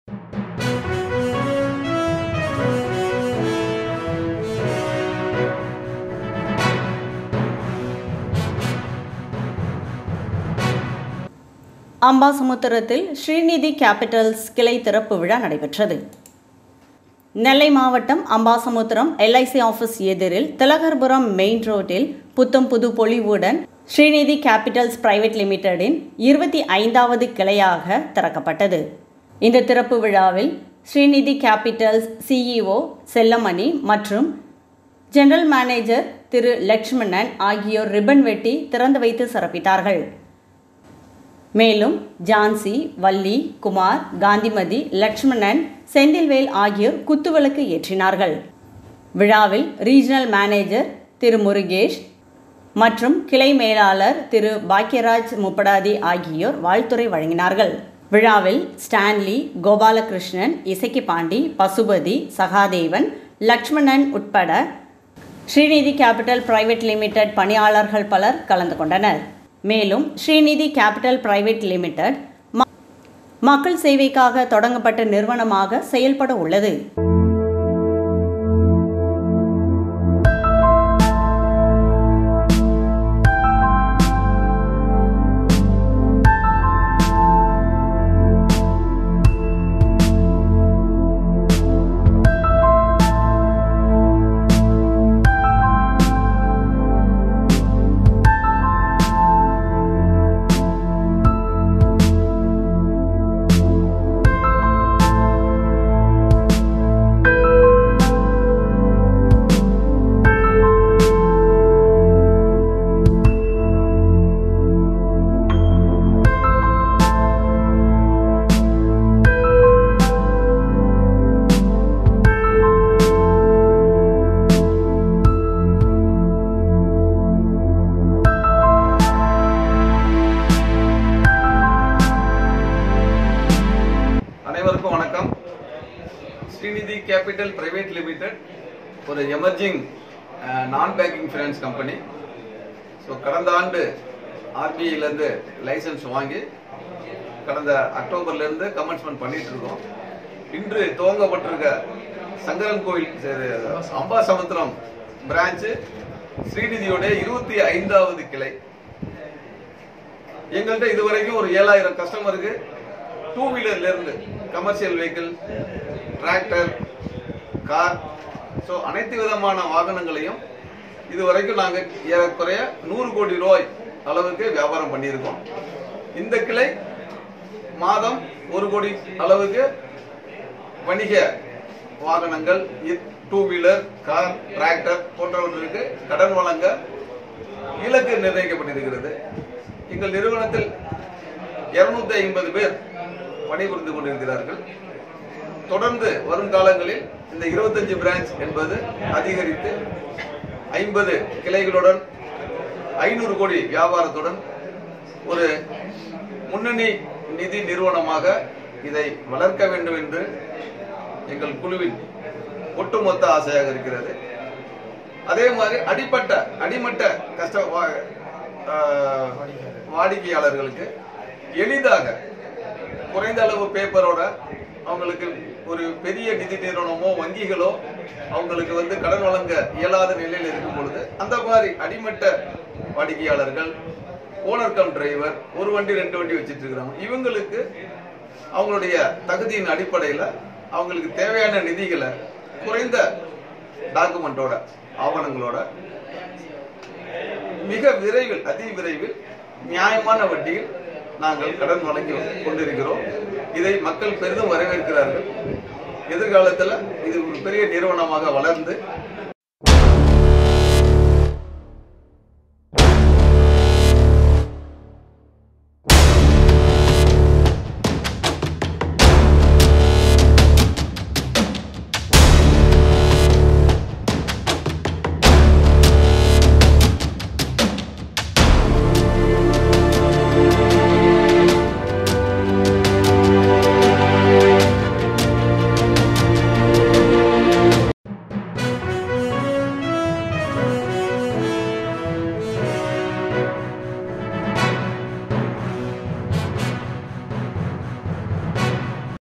அம்பாசமுத்திரத்தில் Srinidhi Capitals கிளை திறப்பு விழா நடைபெற்றது நெல்லை மாவட்டம் அம்பாசமுத்திரம் எல்ஐசி ஆஃபீஸ் எதிரில் திலகர்புரம் மெயின் ரோட்டில் புத்தம் புது பொலிவுடன் ஸ்ரீநிதி கேபிட்டல்ஸ் பிரைவேட் லிமிடெடின் இருபத்தி ஐந்தாவது கிளையாக திறக்கப்பட்டது இந்த திறப்பு விழாவில் ஸ்ரீநிதி கேபிட்டல்ஸ் சிஇஓ செல்லமணி மற்றும் ஜெனரல் மேனேஜர் திரு லட்சுமணன் ஆகியோர் ரிப்பன் வெட்டி திறந்து வைத்து சிறப்பித்தார்கள் மேலும் ஜான்சி வள்ளி குமார் காந்திமதி லட்சுமணன் செந்தில்வேல் ஆகியோர் குத்துவிளக்கு ஏற்றினார்கள் விழாவில் ரீஜனல் மேனேஜர் திரு முருகேஷ் மற்றும் கிளை மேலாளர் திரு பாக்யராஜ் முப்படாதி ஆகியோர் வாழ்த்துரை வழங்கினார்கள் விழாவில் ஸ்டான்லி கோபாலகிருஷ்ணன் இசக்கி பாண்டி பசுபதி சகாதேவன் லட்சுமணன் உட்பட ஸ்ரீநிதி கேபிட்டல் பிரைவேட் லிமிடெட் பணியாளர்கள் பலர் கலந்து கொண்டனர் மேலும் ஸ்ரீநிதி கேபிட்டல் பிரைவேட் லிமிடெட் ம- மக்கள் சேவைக்காக தொடங்கப்பட்ட நிறுவனமாக செயல்பட உள்ளது அனைவருக்கும் வணக்கம் ஸ்ரீநிதி கேபிட்டல் பிரைவேட் லிமிடெட் ஒரு emerging non banking finance company so கடந்த ஆண்டு ஆர்பிஐலேருந்து லைசன்ஸ் வாங்கி கடந்த அக்டோபர்லேருந்து கமென்ஸ்மெண்ட் பண்ணிட்டு இருக்கோம் இன்று துவங்கப்பட்டிருக்க சங்கரன் கோயில் சரி, அம்பாசமுத்திரம் பிரான்ச்சு ஸ்ரீநிதியோட இருபத்தி ஐந்தாவது கிளை எங்கள்கிட்ட இதுவரைக்கும் ஒரு ஏழாயிரம் கஸ்டமருக்கு டூ வீலர்ல இருந்து commercial vehicle tractor car so அனைத்து விதமான வாகனங்களையும் இதுவரைக்கும் நாங்க ஏறக்குறைய நூறு கோடி ரூபாய் அளவுக்கு வியாபாரம் பண்ணியிருக்கோம் இந்த கிளை மாதம் ஒரு கோடி அளவுக்கு வணிக வாகனங்கள் டூ வீலர் கார் டிராக்டர் போன்றவற்றுக்கு கடன் வழங்க இலக்கு நிர்ணயிக்கப்பட்டிருக்கிறது எங்கள் நிறுவனத்தில் 250 ஐம்பது பேர் பணிபுரிந்து கொண்டிருக்கிறார்கள் தொடர்ந்து வரும் காலங்களில் இந்த 25 பிரான்ச் என்பது அதிகரித்து ஐம்பது கிளைகளுடன் ஐநூறு கோடி வியாபாரத்துடன் ஒரு முன்னணி நிதி நிறுவனமாக இதை வளர்க்க வேண்டும் என்று எங்கள் குழுவின் ஒட்டுமொத்த ஆசையாக இருக்கிறது அதே மாதிரி அடிப்பட்ட அடிமட்ட கஷ்ட வா- ஆஹ் வாடிக்கையாளர்களுக்கு எளிதாக குறைந்த அளவு பேப்பரோட அவங்களுக்கு ஒரு பெரிய நிதி நிறுவனமோ வங்கிகளோ அவங்களுக்கு வந்து கடன் வழங்க இயலாத நிலையில் இருக்கும் பொழுது அந்த மாதிரி அடிமட்ட வாடிக்கையாளர்கள் ஓனர் கம் டிரைவர் ஒரு வண்டி ரெண்டு வண்டி வச்சிட்டு இருக்கிறாங்க இவங்களுக்கு அவங்களுடைய தகுதியின் அடிப்படையில் அவங்களுக்கு தேவையான நிதிகளை குறைந்த டாக்குமெண்டோட ஆவணங்களோட மிக விரைவில் அதி விரைவில் நியாயமான வட்டியில் நாங்கள் கடன் வழங்கி கொண்டிருக்கிறோம் இதை மக்கள் பெரிதும் வரவேற்கிறார்கள் எதிர்காலத்தில் இது ஒரு பெரிய நிறுவனமாக வளர்ந்து